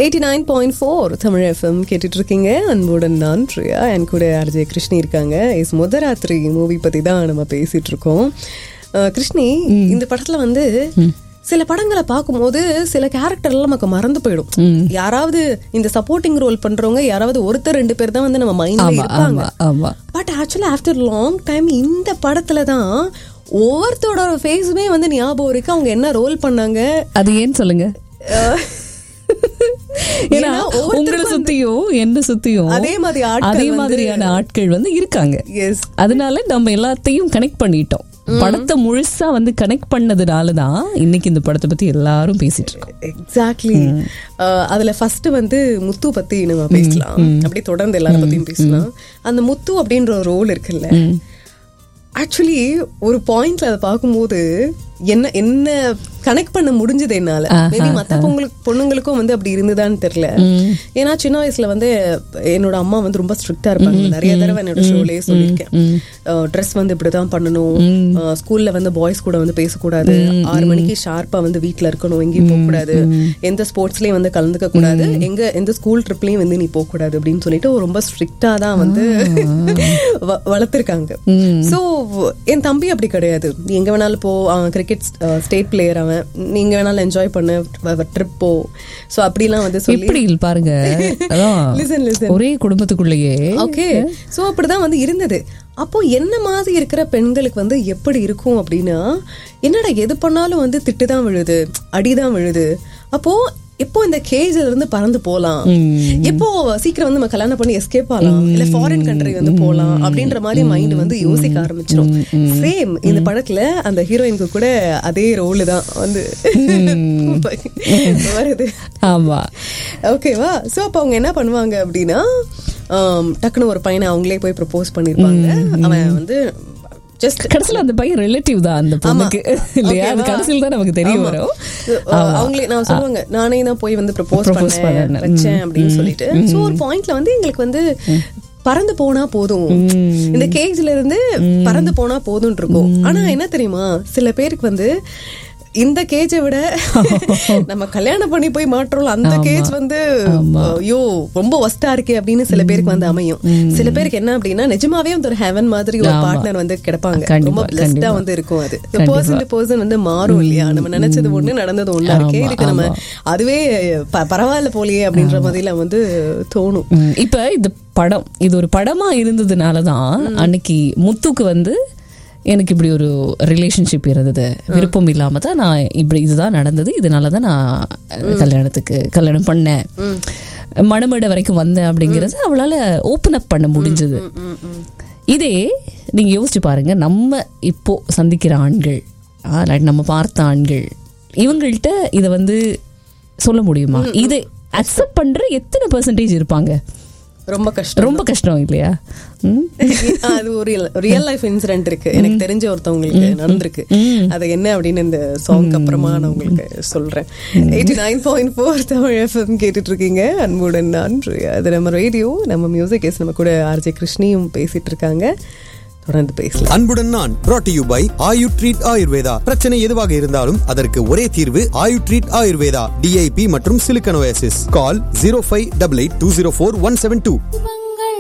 Eighty nine point four Tamil FM கேட்டுட்டு இருக்கீங்க அன்புடன் நான் பிரியா என் கூட ஆர்ஜே கிருஷ்ணி இருக்காங்க இஸ் முதராத்திரி மூவி பத்தி தான் நம்ம பேசிட்டு இருக்கோம் அஹ், கிருஷ்ணி இந்த படத்துல வந்து சில படங்களை பார்க்கும்போது சில கேரக்டர்லாம் நமக்கு மறந்து போயிடும் யாராவது இந்த சப்போர்ட்டிங் ரோல் பண்றவங்க யாராவது ஒருத்தர் ரெண்டு பேர் தான் வந்து நம்ம மைண்ட்ல ஆமா இருப்பாங்க ஆமா ஆமா but actually after long time இந்த படத்துல தான் ஒவ்வொருத்தரோட ஃபேஸுமே வந்து ஞாபகம் இருக்கு அவங்க என்ன ரோல் பண்ணாங்க அது ஏன் சொல்லுங்க அஹ், ஏன்னா ஏன்னா ஒவ்வொருத்தருக்கும் உங்களை சுத்தியும் என்ன சுத்தியும் அதே மாதிரி ஆட்கள் அதே வந்து- மாதிரியான ஆட்கள் வந்து இருக்காங்க எஸ் அதனால நம்ம எல்லாத்தையும் கனெக்ட் பண்ணிட்டோம் படத்தை முழுசா வந்து கனெக்ட் பண்ணதுனால தான் இன்னைக்கு இந்த படத்தை பத்தி எல்லாரும் பேசிட்டு இருக்கோம் எக்ஸாக்ட்லி அதுல ஃபர்ஸ்ட் வந்து முத்து பத்தி நம்ம பேசலாம் அப்படியே தொடர்ந்து எல்லாரும் பத்தியும் பேசலாம் அந்த முத்து அப்படின்ற ஒரு ரோல் இருக்குல்ல ஆக்சுவலி ஒரு பாயிண்ட்ல அதை பார்க்கும்போது என்ன என்ன கனெக்ட் பண்ண முடிஞ்சது என்னால மேபி மத்த பொங்கலுக்கு பொண்ணுங்களுக்கும் வந்து அப்படி இருந்துதான்னு தெரியல ஏன்னா சின்ன வயசுல வந்து என்னோட அம்மா வந்து ரொம்ப ஸ்ட்ரிக்டா இருப்பாங்க நிறைய தடவை என்னோட ஷோலயே சொல்லியிருக்கேன் ட்ரெஸ் வந்து இப்படிதான் பண்ணணும் ஸ்கூல்ல வந்து பாய்ஸ் கூட வந்து பேசக்கூடாது ஆறு மணிக்கு ஷார்ப்பா வந்து வீட்ல இருக்கணும் எங்கேயும் போக கூடாது எந்த ஸ்போர்ட்ஸ்லயும் வந்து கலந்துக்க கூடாது எங்க எந்த ஸ்கூல் ட்ரிப்லயும் வந்து நீ போக கூடாது அப்படின்னு சொல்லிட்டு ரொம்ப ஸ்ட்ரிக்டா தான் வந்து வ- வளர்த்திருக்காங்க சோ என் தம்பி அப்படி கிடையாது நீ எங்க வேணாலும் போ அவன் கிரிக்கெட் ஸ்டேட் பிளேயர் அவன் நீங்க வேணாலும் என்ஜாய் பண்ணு ட்ரிப் போ சோ அப்படிலாம் வந்து சொல்லி எப்படி பாருங்க அதான் Listen, listen. ஒரே குடும்பத்துக்குள்ளேயே ஓகே சோ அப்படிதான் வந்து இருந்தது அப்போ என்ன மாதிரி இருக்கிற பெண்களுக்கு வந்து எப்படி இருக்கும் அப்படின்னா என்னடா எது பண்ணாலும் வந்து திட்டு தான் விழுது அடிதான் விழுது அப்போ எப்போ இந்த கேஜ்ல இருந்து பறந்து போலாம் எப்போ சீக்கிரம் வந்து நம்ம கல்யாணம் பண்ணி எஸ்கேப் ஆகலாம் இல்ல ஃபாரின் கண்ட்ரி வந்து போலாம் அப்படின்ற மாதிரி மைண்ட் வந்து யோசிக்க ஆரம்பிச்சிடும் சேம் இந்த படத்துல அந்த ஹீரோயினுக்கு கூட அதே ரோல் தான் வந்து வருது ஆமா ஓகேவா சோ அப்ப அவங்க என்ன பண்ணுவாங்க அப்படின்னா ஆம், டக்குன்னு ஒரு பையனை அவங்களே போய் ப்ரப்போஸ் பண்ணிருப்பாங்க அவன் வந்து ஜஸ்ட் கடைசியில அந்த பையன் ரிலேட்டிவ் தான் அந்த பொண்ணுக்கு இல்லையா அது கடைசியில் தான் நமக்கு தெரிய வரும் அவங்களே நான் சொல்லுவாங்க நானே தான் போய் வந்து ப்ரப்போஸ் Propose பண்ணேன் பண்ணேன். வச்சேன் அப்படின்னு சொல்லிட்டு சோ ஒரு பாயிண்ட்ல வந்து எங்களுக்கு வந்து பறந்து போனா போதும் இந்த கேஜ்ல இருந்து பறந்து போனா போதும் இருக்கும் ஆனா என்ன தெரியுமா சில பேருக்கு வந்து இந்த கேஜை விட நம்ம கல்யாணம் பண்ணி போய் மாற்றோம் அந்த கேஜ் வந்து ஐயோ ரொம்ப ஒஸ்டா இருக்கே அப்படின்னு சில பேருக்கு வந்து அமையும் சில பேருக்கு என்ன அப்படின்னா நிஜமாவே வந்து ஒரு ஹெவன் மாதிரி ஒரு பார்ட்னர் வந்து கிடைப்பாங்க கண்டிப்பா, ரொம்ப பிளஸ்டா கண்டிப்பா. வந்து இருக்கும் அது பர்சன் டு பர்சன் வந்து மாறும் இல்லையா நம்ம நினைச்சது ஒண்ணு நடந்தது ஒண்ணா இருக்கே இதுக்கு நம்ம அதுவே ப- பரவாயில்ல போலியே அப்படின்ற மாதிரிலாம் வந்து தோணும் ம், இப்ப இந்த படம் இது ஒரு படமா இருந்ததுனால தான் அன்னைக்கு முத்துக்கு வந்து எனக்கு இப்படி ஒரு ரிலேஷன்ஷிப் இருந்தது விருப்பம் இல்லாம தான் நான் இப்படி இதுதான் நடந்தது இதனால தான் நான் கல்யாணத்துக்கு கல்யாணம் பண்ணேன் மணமேடை வரைக்கும் வந்தேன் அப்படிங்கறது அவளால ஓப்பன் அப் பண்ண முடிஞ்சது இதே நீங்க யோசிச்சு பாருங்க நம்ம இப்போ சந்திக்கிற ஆண்கள் ஆ, இல்லாட்டி நம்ம பார்த்த ஆண்கள் இவங்கள்ட்ட இதை வந்து சொல்ல முடியுமா இதை அக்செப்ட் பண்ற எத்தனை பெர்சன்டேஜ் இருப்பாங்க ரொம்ப கஷ்டம் ரொம்ப கஷ்டம் இல்லையா ம்? அது ஒரு ரியல் லைஃப் இன்சிடென்ட் இருக்கு எனக்கு தெரிஞ்ச ஒருத்தவங்களுக்கு நடந்திருக்கு அது என்ன அப்படின்னு இந்த சாங்க்கு அப்புறமா நான் உங்களுக்கு சொல்றேன் eighty nine point four Tamil FM கேட்டுட்டு இருக்கீங்க அன்புடன் நான் பிரியா. அது நம்ம ரேடியோ நம்ம மியூசிக் எஸ் நம்ம கூட ஆர்ஜே கிருஷ்ணியும் பேசிட்டு இருக்காங்க தொடர்ந்து பேசலாம் அன்புடன் நான் brought to you by Ayu treat Ayurveda பிரச்சனை எதுவாக இருந்தாலும் அதற்கு ஒரே தீர்வு ஆயு ட்ரீட் ஆயுர்வேதா டிஐபி மற்றும் சிலிக்கனோசிஸ் call zero five double eight two zero four one seven two